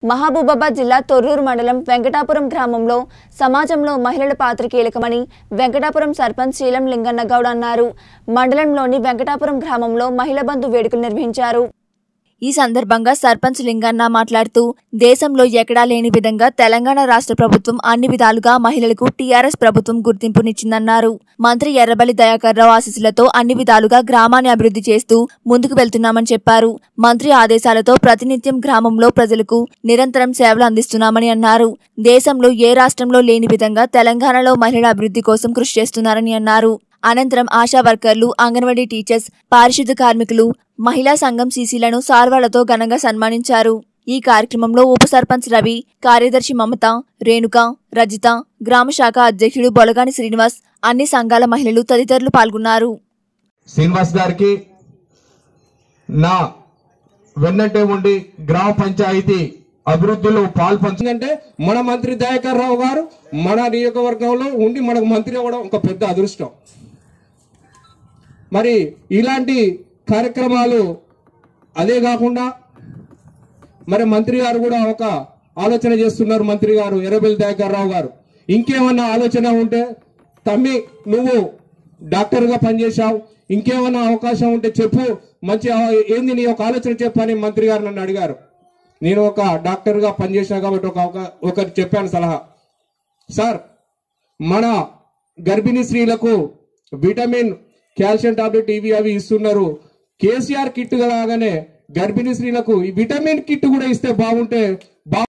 మహబూబాబాద్ జిల్లా తొర్రూరు మండలం వెంకటాపురం గ్రామంలో సమాజంలో మహిళల పాత్ర కీలకమని వెంకటాపురం సర్పంచ్ శీలం లింగన్న గౌడ్ అన్నారు మండలంలోని వెంకటాపురం గ్రామంలో మహిళా బంధు వేడుకలు నిర్వహించారు ఈ సందర్భంగా సర్పంచ్ లింగన్న మాట్లాడుతూ దేశంలో ఎక్కడా లేని విధంగా తెలంగాణ రాష్ట్ర ప్రభుత్వం అన్ని విధాలుగా మహిళలకు టీఆర్ఎస్ ప్రభుత్వం గుర్తింపునిచ్చిందన్నారు మంత్రి ఎర్రబల్లి దయాకర్ రావు ఆశీస్సులతో అన్ని విధాలుగా గ్రామాన్ని అభివృద్ధి చేస్తూ ముందుకు వెళ్తున్నామని చెప్పారు మంత్రి ఆదేశాలతో ప్రతినిత్యం గ్రామంలో ప్రజలకు నిరంతరం సేవలు అందిస్తున్నామని అన్నారు దేశంలో ఏ రాష్ట్రంలో లేని విధంగా తెలంగాణలో మహిళల అభివృద్ధి కోసం కృషి చేస్తున్నారని అన్నారు అనంతరం ఆశా వర్కర్లు అంగన్వాడీ టీచర్స్ పారిశుద్ధ కార్మికులు మహిళా సంఘం సీసీలను సార్వాలతో ఘనంగా సన్మానించారు ఈ కార్యక్రమంలో ఉప సర్పంచ్ రవి కార్యదర్శి మమత రేణుక రజిత గ్రామ శాఖ అధ్యక్షుడు బొలగాని శ్రీనివాస్ అన్ని సంఘాల మహిళలు తదితరులు పాల్గొన్నారు శ్రీనివాస్ గారికి నా వెన్నంటే ఉండి గ్రామ పంచాయతీ అభివృద్ధిలో పాల్పంచు అంటే మన మంత్రి దయాకర్ రావు గారు మన నియోజకవర్గంలో ఉండి మనకు మంత్రి అవ్వడం ఒక పెద్ద అదృష్టం మరి ఇలాంటి కార్యక్రమాలు అదే కాకుండా మరి మంత్రి గారు కూడా ఒక ఆలోచన చేస్తున్నారు మంత్రి గారు ఎర్రబెల్లి దయాకర్ రావు గారు ఇంకేమన్నా ఆలోచన ఉంటే తమ్మి నువ్వు డాక్టర్గా పనిచేశావు ఇంకేమన్నా అవకాశం ఉంటే చెప్పు మంచి ఆ- ఏంది నీ ఒక ఆలోచన చెప్పని మంత్రి గారు నన్ను అడిగారు నేను ఒక డాక్టర్గా పనిచేసా కాబట్టి ఒక అవకా- ఒకటి చెప్పాను సలహా సార్ మన గర్భిణీ స్త్రీలకు విటమిన్ కాల్షియం టాబ్లెట్ ఇవి అవి ఇస్తున్నారు కేసీఆర్ కిట్ లాగానే గర్భిణీ స్త్రీలకు ఈ విటమిన్ కిట్ కూడా ఇస్తే బాగుంటే